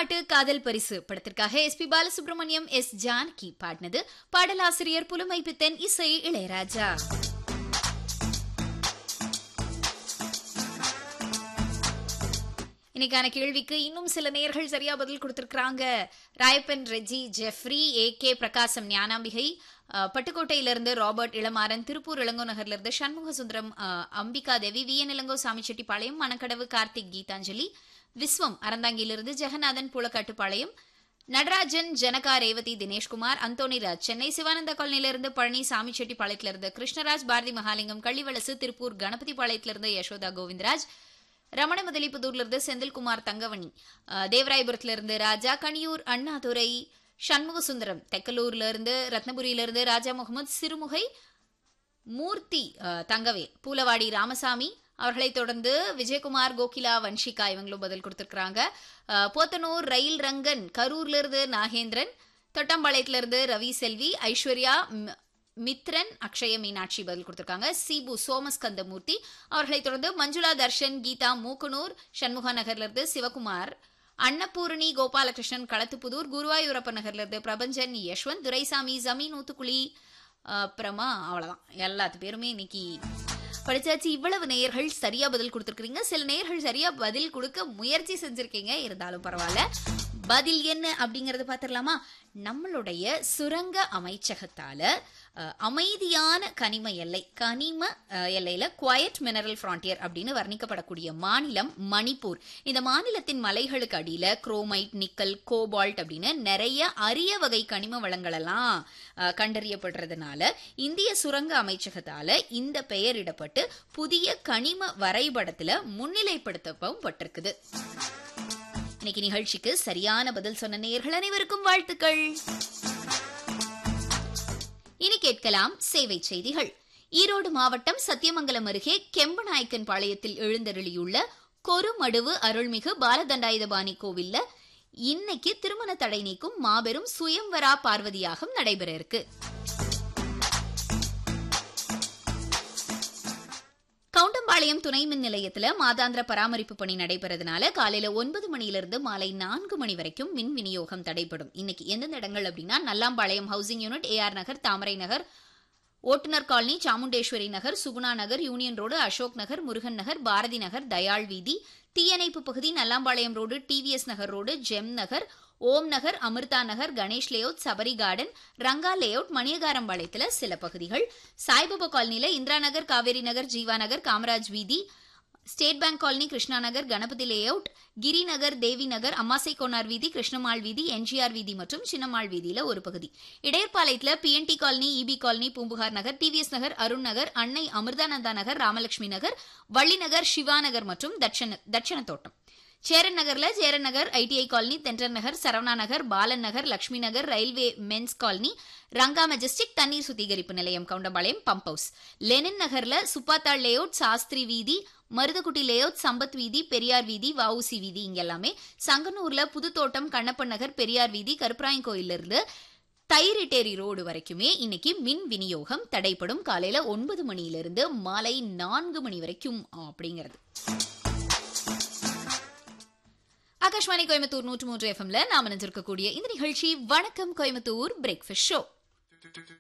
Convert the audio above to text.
பாட்டு காதல் பரிசு படத்திற்காக S P Balasubrahmanyam S Janaki பாடினது பாடலாசிரியர் புலமை பித்தன் இசை இளையராஜா இன்னைக்கான கேள்விக்கு இன்னும் சில நேர்கள் சரியா பதில் கொடுத்திருக்காங்க Rayappan Reji Jeffrey A K Prakasam Gnanambigai அஹ், பட்டுக்கோட்டையிலிருந்து ராபர்ட் இளமாறன் திருப்பூர் இளங்கோ நகர்ல இருந்து சண்முக சுந்தரம் அஹ், அம்பிகா தேவி வி என் இளங்கோ சாமிச்செட்டிப்பாளையம் மணக்கடவு கார்த்திக் கீதாஞ்சலி விஸ்வம் அறந்தாங்கியிலிருந்து ஜெகநாதன் புலக்காட்டுப்பாளையம் நடராஜன் ஜனகா ரேவதி தினேஷ்குமார் அந்தோனிராஜ் சென்னை சிவானந்த காலனியிலிருந்து பழனி சாமிச்செட்டிப்பாளையத்திலிருந்து கிருஷ்ணராஜ் பாரதி மகாலிங்கம் கள்ளிவளசு திருப்பூர் கணபதி பாளையத்திலிருந்து யசோதா கோவிந்தராஜ் ரமண முதலிப்புதூர்ல இருந்து செந்தில்குமார் தங்கவணி அஹ், தேவராயபுரத்துல இருந்து ராஜா கனியூர் அண்ணாதுரை சண்முக சுந்தரம் தெக்கலூர்ல இருந்து ரத்னபுரியில இருந்து ராஜா முகமது சிறுமுகை மூர்த்தி அஹ், தங்கவே பூலவாடி ராமசாமி அவர்களை தொடர்ந்து விஜயகுமார் கோகிலா வன்ஷிகா இவங்களும் பதில் கொடுத்திருக்காங்க அஹ், போத்தனூர் ரயில் ரங்கன் கரூர்ல இருந்து நாகேந்திரன் தொட்டம்பாளையத்துல இருந்து ரவி செல்வி ஐஸ்வர்யா ம், மித்ரன் அக்ஷய மீனாட்சி பதில் கொடுத்திருக்காங்க சிபு சோமஸ்கந்தமூர்த்தி அவர்களை தொடர்ந்து மஞ்சுளா தர்ஷன் கீதா மூக்கனூர் சண்முகா நகர்ல இருந்து சிவகுமார் அன்னபூரணி கோபாலகிருஷ்ணன் களத்துப்புதூர் குருவாயூரப்ப நகர்ல இருந்து பிரபஞ்சன் யஷ்வந்த் துரைசாமி ஜமீன் ஊத்துக்குழி அப்புறமா அவ்வளவுதான் எல்லாத்து பேருமே இன்னைக்கு படிச்சாச்சு இவ்வளவு நேயர்கள் சரியா பதில் கொடுத்துருக்கீங்க சில நேயர்கள் சரியா பதில் கொடுக்க முயற்சி செஞ்சிருக்கீங்க இருந்தாலும் பரவாயில்ல பதில் என்ன அப்படிங்கறத பாத்திரலாமா நம்மளுடைய சுரங்க அமைச்சகத்தால அஹ், அமைதியான கனிம எல்லை கனிம அஹ், எல்லையில குவயட் மினரல் ஃப்ரான்டியர் அப்படின்னு வர்ணிக்கப்படக்கூடிய மாநிலம் மணிப்பூர் இந்த மாநிலத்தின் மலைகளுக்கு அடியில குரோமைட் நிக்கல் கோபால்ட் அப்படின்னு நிறைய அரிய வகை கனிம வளங்கள் எல்லாம் அஹ், கண்டறியப்படுறதுனால இந்திய சுரங்க அமைச்சகத்தால இந்த பெயரிடப்பட்டு புதிய கனிம வரைபடத்துல முன்னிலைப்படுத்தவும் பட்டிருக்குது இன்னைக்கு நிகழ்ச்சிக்கு சரியான பதில் சொன்ன நேயர்கள் அனைவருக்கும் வாழ்த்துக்கள் இனி கேட்கலாம் சேவை செய்திகள் ஈரோடு மாவட்டம் சத்தியமங்கலம் அருகே கெம்பநாயக்கன் பாளையத்தில் எழுந்தருளியுள்ள கொருமடுவு அருள்மிகு பாலதண்டாயுதபாணி கோவில்ல இன்னைக்கு திருமண தடை நீக்கும் மாபெரும் சுயம்வரா பார்வதியாகம் நடைபெற இருக்கு கவுண்டம்பாளையம் துணை மின் நிலையத்துல மாதாந்திர பராமரிப்பு பணி நடைபெறதுனால காலையில ஒன்பது மணியிலிருந்து மாலை நான்கு மணி வரைக்கும் மின் விநியோகம் தடைப்படும் இன்னைக்கு எந்தெந்த இடங்கள் அப்படின்னா Nallampalayam housing unit AR Nagar Thamarai Nagar ஓட்டுநர் colony Chamundeswari Nagar Suguna Nagar union road Ashok Nagar Murugan Nagar Bharathi Nagar Dayal வீதி தீயணைப்பு பகுதி Nallampalayam road TVS Nagar road gem Nagar Om Nagar Amirtha Nagar Ganesh layout Sabari garden Ranga layout மணியகாரம்பாளையத்துல சில பகுதிகள் சாய்பாபா காலனில இந்திரா நகர் காவேரி நகர் ஜீவா நகர் காமராஜ் வீதி state bank colony Krishna Nagar Ganapathi layout Giri Nagar Devi Nagar Ammasai Konar வீதி கிருஷ்ணமாள் வீதி என்ஜிஆர் வீதி மற்றும் சின்னமாள் வீதியில ஒரு பகுதி இடையர்பாளையத்துல PNT colony EB colony Poompuhar Nagar TVS Nagar Arun Nagar Annai Amirthananda நகர் ராமலட்சுமி நகர் வள்ளி நகர் சிவா நகர் மற்றும் தட்சண தட்சண தோட்டம் சேரன் நகர்ல சேரன் நகர் ஐடிஐ காலனி தென்றர் Nagar Saravana Nagar Balan Nagar Lakshmi Nagar railway men's colony Ranga majestic தண்ணீர் சுத்திகரிப்பு நிலையம் கவுண்டம்பாளையம் பம்ப் ஹவுஸ் லெனின் நகர்ல சுப்பாத்தாள் லேஅவுட் சாஸ்திரி வீதி மருதக்குட்டி லேஅவுட் சம்பத் வீதி பெரியார் வீதி வஉசி வீதி இங்க எல்லாமே சங்கனூர்ல புதுத்தோட்டம் கண்ணப்பன் நகர் பெரியார் வீதி கருப்பராயன் கோயில்ல இருந்து தைரிட்டேரி ரோடு வரைக்குமே இன்னைக்கு மின் விநியோகம் தடைப்படும் காலையில ஒன்பது மணியிலிருந்து மாலை நான்கு மணி வரைக்கும் அப்படிங்கிறது ஆகாஷ்வாணி கோயம்புத்தூர் நூற்று மூன்று எஃப்எம்ல நாம நினைச்சிருக்கக்கூடிய இந்த நிகழ்ச்சி வணக்கம் கோயம்புத்தூர் பிரேக்ஃபாஸ்ட் ஷோ